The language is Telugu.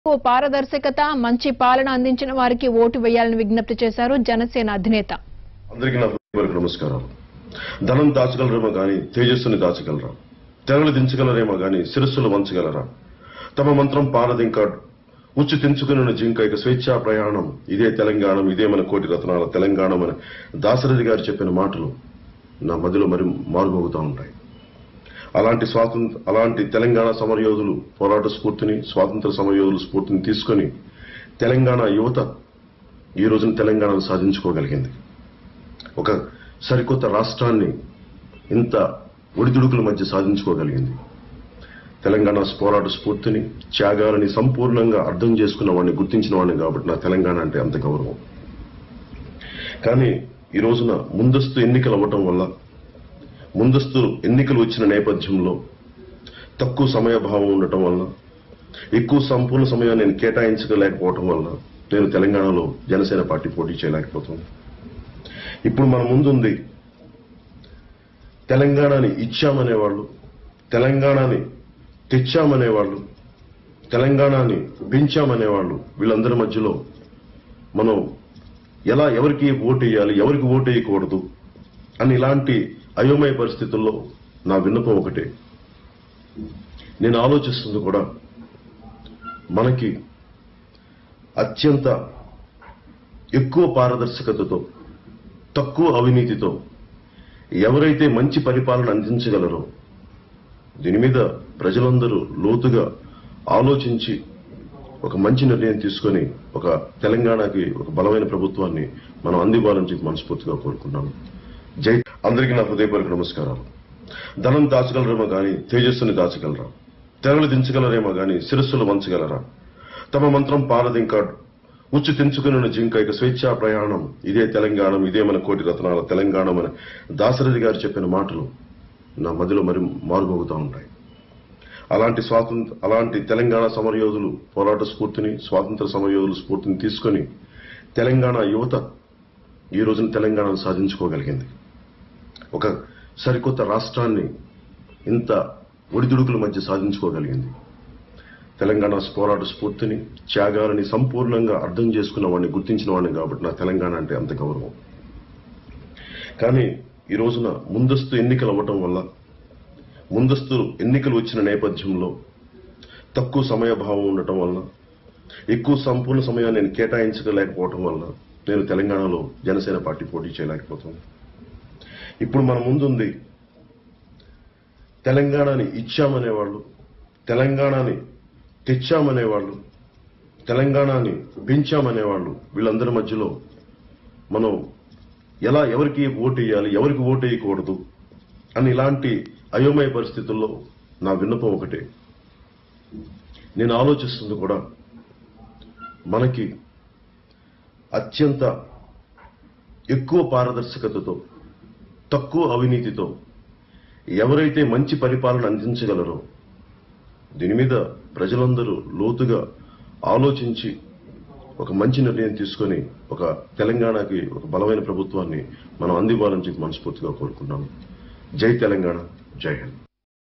ఓ పారదర్శకత మంచి పాలన అందించిన వారికి ఓటు వేయాలని విజ్ఞప్తి చేశారు జనసేన అధినేత అందరికీ నా హృదయపూర్వక నమస్కారాలు ధనం దాచగలరేమో గాని తేజస్సుని దాచగలరా తెరలు దించగలరేమో గాని శిరస్సులు వంచగలరా తమ మంత్రం పారదింకాడు ఉచ్చు తెంచుకుని జింక ఇక స్వేచ్ఛా ప్రయాణం ఇదే తెలంగాణ ఇదే మన కోటి రత్నాల తెలంగాణ అని దాశరథి గారు చెప్పిన మాటలు నా మదిలో మరి మారుమోగుతూ ఉంటాయి అలాంటి స్వాతంత్ర అలాంటి తెలంగాణ సమరయోధులు పోరాట స్ఫూర్తిని స్వాతంత్ర సమరయోధుల స్ఫూర్తిని తీసుకొని తెలంగాణ యువత ఈ రోజున తెలంగాణను సాధించుకోగలిగింది ఒక సరికొత్త రాష్ట్రాన్ని ఇంత ఒడిదుడుకుల మధ్య సాధించుకోగలిగింది తెలంగాణ పోరాట స్ఫూర్తిని త్యాగాలని సంపూర్ణంగా అర్థం చేసుకున్న వాడిని గుర్తించిన వాడిని కాబట్టి నా తెలంగాణ అంటే అంత గౌరవం కానీ ఈ రోజున ముందస్తు ఎన్నికలు అవ్వటం వల్ల ముందస్తు ఎన్నికలు వచ్చిన నేపథ్యంలో తక్కువ సమయభావం ఉండటం వల్ల ఎక్కువ సంపూర్ణ సమయాన్ని నేను కేటాయించలేకపోవటం వల్ల నేను తెలంగాణలో జనసేన పార్టీ పోటీ చేయలేకపోతుంది ఇప్పుడు మన ముందుంది తెలంగాణని ఇచ్చామనేవాళ్ళు తెలంగాణని తెచ్చామనేవాళ్ళు తెలంగాణని పెంచామనేవాళ్ళు వీళ్ళందరి మధ్యలో మనం ఎలా ఎవరికి ఓటు వేయాలి ఎవరికి ఓటు వేయకూడదు అని ఇలాంటి అయోమయ పరిస్థితుల్లో నా విన్నపం ఒకటే నేను ఆలోచిస్తుంది కూడా మనకి అత్యంత ఎక్కువ పారదర్శకతతో తక్కువ అవినీతితో ఎవరైతే మంచి పరిపాలన అందించగలరో దీని మీద ప్రజలందరూ లోతుగా ఆలోచించి ఒక మంచి నిర్ణయం తీసుకొని ఒక తెలంగాణకి ఒక బలమైన ప్రభుత్వాన్ని మనం అందివ్వాలని చెప్పి మనస్ఫూర్తిగా కోరుకున్నాను జై అందరికీ నా హృదయపూర్వక నమస్కారాలు ధనం దాచగలరేమో గాని తేజస్సుని దాచగలరా తెరలు దించగలరేమో గాని శిరస్సులు వంచగలరా తమ మంత్రం పారదింకాడు ఉచ్చు తెంచుకుని జింక ఇక స్వేచ్ఛా ప్రయాణం ఇదే తెలంగాణ ఇదే మన కోటి రత్నాల తెలంగాణ మన దాశరథి గారు చెప్పిన మాటలు నా మదిలో మరి మారుమోగుతూ ఉంటాయి అలాంటి స్వాతంత్ర అలాంటి తెలంగాణ సమరయోధులు పోరాట స్ఫూర్తిని స్వాతంత్ర సమరయోధుల స్ఫూర్తిని తీసుకొని తెలంగాణ యువత ఈ రోజున తెలంగాణను సాధించుకోగలిగింది ఒక సరికొత్త రాష్ట్రాన్ని ఇంత ఒడిదుడుకుల మధ్య సాధించుకోగలిగింది తెలంగాణ పోరాట స్ఫూర్తిని త్యాగాలని సంపూర్ణంగా అర్థం చేసుకున్న వాడిని గుర్తించిన వాడిని కాబట్టి నా తెలంగాణ అంటే అంత గౌరవం కానీ ఈ రోజున ముందస్తు ఎన్నికలు అవ్వటం వల్ల ముందస్తు ఎన్నికలు వచ్చిన నేపథ్యంలో తక్కువ సమయభావం ఉండటం వల్ల ఎక్కువ సంపూర్ణ సమయాన్ని నేను కేటాయించలేకపోవటం వల్ల నేను తెలంగాణలో జనసేన పార్టీ పోటీ చేయలేకపోతుంది ఇప్పుడు మన ముందుంది తెలంగాణని ఇచ్చామనేవాళ్ళు తెలంగాణని తెచ్చామనేవాళ్ళు తెలంగాణని పెంచామనేవాళ్ళు వీళ్ళందరి మధ్యలో మనం ఎలా ఎవరికి ఓటు వేయాలి ఎవరికి ఓటు వేయకూడదు అని ఇలాంటి అయోమయ పరిస్థితుల్లో నా విన్నపం ఒకటే నేను ఆలోచిస్తుంది కూడా మనకి అత్యంత ఎక్కువ పారదర్శకతతో తక్కువ అవినీతితో ఎవరైతే మంచి పరిపాలన అందించగలరో దీని మీద ప్రజలందరూ లోతుగా ఆలోచించి ఒక మంచి నిర్ణయం తీసుకొని ఒక తెలంగాణకి ఒక బలమైన ప్రభుత్వాన్ని మనం అందివ్వాలని చెప్పి మనస్ఫూర్తిగా కోరుకున్నాను జై తెలంగాణ జై హింద్